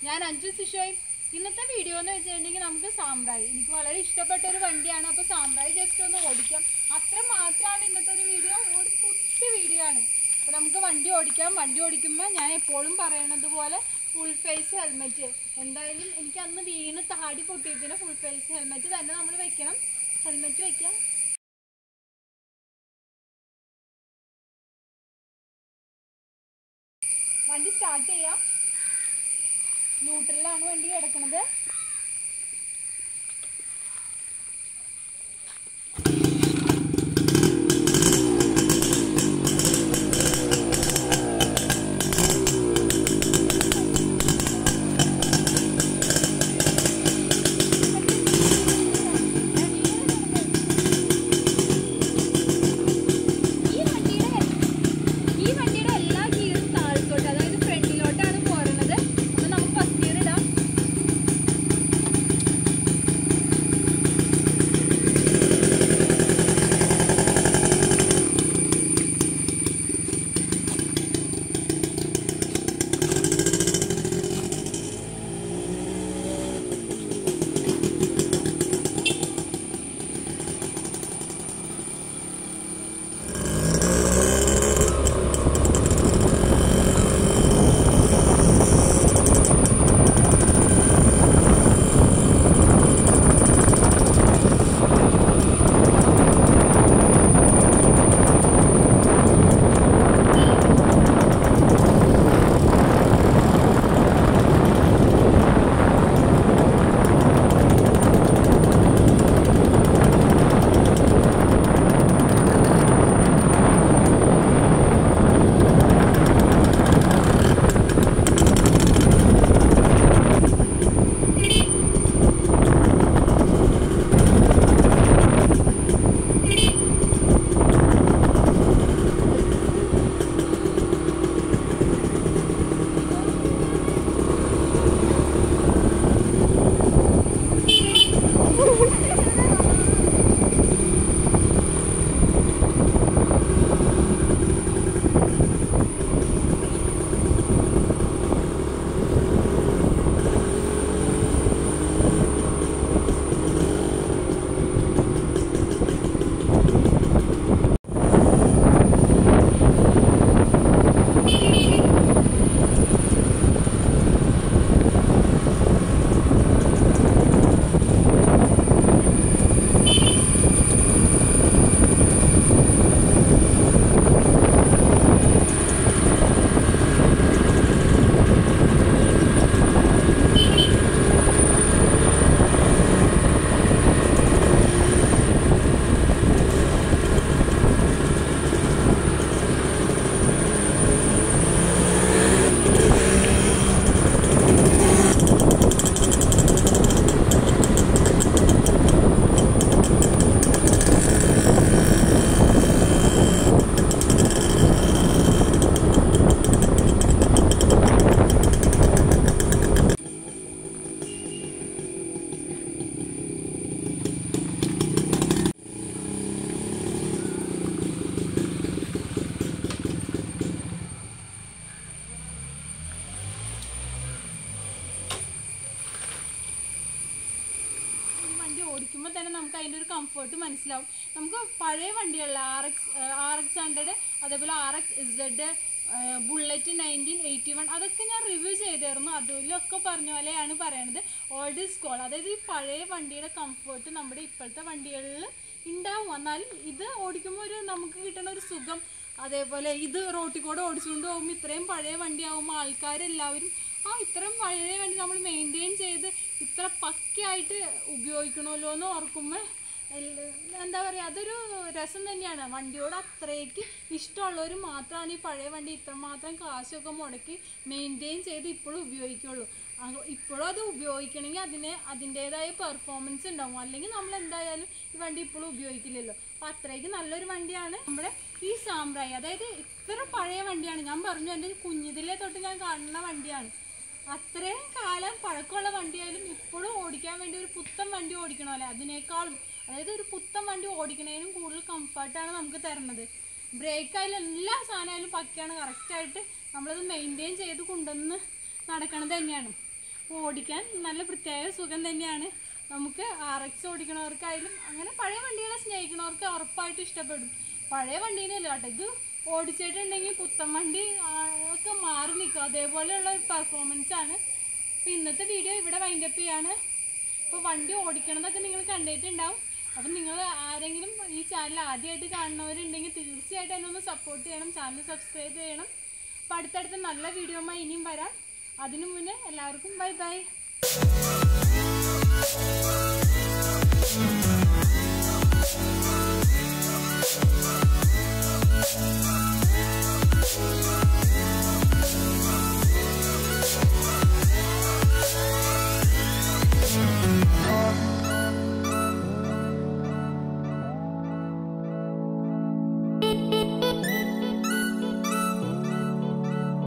ഞാൻ അഞ്ജു സിഷോയ് ഇന്നത്തെ വീഡിയോ എന്ന് വെച്ചിട്ടുണ്ടെങ്കിൽ നമുക്ക് സാമ്പ്രായി എനിക്ക് വളരെ ഇഷ്ടപ്പെട്ട ഒരു വണ്ടിയാണ് അപ്പോൾ സാമ്പ്രായി ജസ്റ്റ് ഒന്ന് ഓടിക്കാം അത്ര മാത്രമാണ് ഇന്നത്തെ ഒരു വീഡിയോ ഒരു കുട്ടി വീഡിയോ ആണ് അപ്പോൾ നമുക്ക് വണ്ടി ഓടിക്കാം വണ്ടി ഓടിക്കുമ്പോൾ ഞാൻ എപ്പോഴും പറയണത് പോലെ ഫുൾ ഫേസ് ഹെൽമെറ്റ് എന്തായാലും എനിക്ക് അന്ന് വീണ് താടി പൊട്ടിയതിന് ഫുൾ ഫേസ് ഹെൽമെറ്റ് തന്നെ നമ്മൾ വെക്കണം ഹെൽമെറ്റ് വെക്കാം വണ്ടി സ്റ്റാർട്ട് ചെയ്യാം ന്യൂട്രലാണ് വണ്ടി കിടക്കുന്നത് ഈ വണ്ടിയുടെ ഈ വണ്ടിയുടെ എല്ലാ ഗിയറും താഴത്തോട്ട് അതായത് ഫ്രണ്ടിലോട്ടാണ് പോരുന്നത് അപ്പൊ നമുക്ക് ഫസ്റ്റ് ഗിയർ ഇടാം ഈ വണ്ടി ഓടിക്കുമ്പോൾ തന്നെ നമുക്ക് അതിൻ്റെ ഒരു കംഫർട്ട് മനസ്സിലാവും നമുക്ക് പഴയ വണ്ടികളിൽ R X R X hundred അതേപോലെ R X Z Bullet nineteen eighty one അതൊക്കെ ഞാൻ റിവ്യൂ ചെയ്തായിരുന്നു അതിലൊക്കെ പറഞ്ഞ പോലെയാണ് പറയണത് ഓൾഡ് ഇസ് കോൾ അതായത് ഈ പഴയ വണ്ടിയുടെ കംഫർട്ട് നമ്മുടെ ഇപ്പോഴത്തെ വണ്ടികളിൽ ഉണ്ടാവും എന്നാലും ഇത് ഓടിക്കുമ്പോൾ ഒരു നമുക്ക് കിട്ടുന്ന ഒരു സുഖം അതേപോലെ ഇത് റോട്ടിൽ കൂടെ ഓടിച്ചുകൊണ്ട് പോകുമ്പോൾ ഇത്രയും പഴയ വണ്ടിയാവുമ്പോൾ ആൾക്കാരെല്ലാവരും ആ ഇത്രയും പഴയ വണ്ടി നമ്മൾ മെയിൻറ്റെയിൻ ചെയ്ത് ഇത്ര പക്കയായിട്ട് ഉപയോഗിക്കണമല്ലോ എന്ന് ഓർക്കുമ്പോൾ എല്ല- എന്താ പറയുക അതൊരു രസം തന്നെയാണ് വണ്ടിയോട് അത്രയ്ക്ക് ഇഷ്ടമുള്ളവർ മാത്രമാണ് ഈ പഴയ വണ്ടി ഇത്രമാത്രം കാശൊക്കെ മുടക്കി മെയിൻറ്റെയിൻ ചെയ്ത് ഇപ്പോഴും ഉപയോഗിക്കുള്ളൂ അ- ഇപ്പോഴും അത് ഉപയോഗിക്കണമെങ്കിൽ അതിന് അതിൻ്റെതായ പെർഫോമൻസ് ഉണ്ടാവും അല്ലെങ്കിൽ നമ്മൾ എന്തായാലും ഈ വണ്ടി ഇപ്പോഴും ഉപയോഗിക്കില്ലല്ലോ അപ്പം അത്രയ്ക്ക് നല്ലൊരു വണ്ടിയാണ് നമ്മുടെ ഈ സാമ്പ്രായി അതായത് ഇത്ര പഴയ വണ്ടിയാണ് ഞാൻ പറഞ്ഞു എൻ്റെ കുഞ്ഞിതിലെ തൊട്ട് ഞാൻ കാണുന്ന വണ്ടിയാണ് അത്രയും കാലം പഴക്കമുള്ള വണ്ടിയായാലും ഇപ്പോഴും ഓടിക്കാൻ വേണ്ടി ഒരു പുത്തൻ വണ്ടി ഓടിക്കണമല്ലേ അതിനേക്കാളും അതായത് ഒരു പുത്തൻ വണ്ടി ഓടിക്കണേനും കൂടുതൽ കംഫർട്ടാണ് നമുക്ക് തരുന്നത് ബ്രേക്ക് ആയാലും എല്ലാ സാധനമായാലും പക്കയാണ് കറക്റ്റായിട്ട് നമ്മളത് മെയിൻറ്റെയിൻ ചെയ്ത് കൊണ്ടുവന്ന് നടക്കണത് തന്നെയാണ് ഓടിക്കാൻ നല്ല പ്രത്യേക സുഖം തന്നെയാണ് നമുക്ക് ആർ എക്സ് ഓടിക്കണവർക്കായാലും അങ്ങനെ പഴയ വണ്ടികളെ സ്നേഹിക്കുന്നവർക്ക് ഉറപ്പായിട്ടും ഇഷ്ടപ്പെടും പഴയ വണ്ടീനല്ല കേട്ടോ ഇത് ഓടിച്ചിട്ടുണ്ടെങ്കിൽ പുത്തൻ വണ്ടി ആ, ഒക്കെ മാറി നിൽക്കും അതേപോലെയുള്ള ഒരു പെർഫോമൻസ് ആണ് അപ്പൊ ഇന്നത്തെ വീഡിയോ ഇവിടെ വൈൻഡപ്പ് ചെയ്യാണ് അപ്പോൾ വണ്ടി ഓടിക്കണതൊക്കെ നിങ്ങൾ കണ്ടിട്ടുണ്ടാവും അപ്പം നിങ്ങൾ ആരെങ്കിലും ഈ ചാനൽ ആദ്യമായിട്ട് കാണുന്നവരുണ്ടെങ്കിൽ തീർച്ചയായിട്ടും എന്നെ ഒന്ന് സപ്പോർട്ട് ചെയ്യണം ചാനൽ സബ്സ്ക്രൈബ് ചെയ്യണം അപ്പോൾ അടുത്തടുത്ത നല്ല വീഡിയോമായി ഇനിയും വരാം അതിനു മുന്നേ എല്ലാവർക്കും ബൈ ബൈ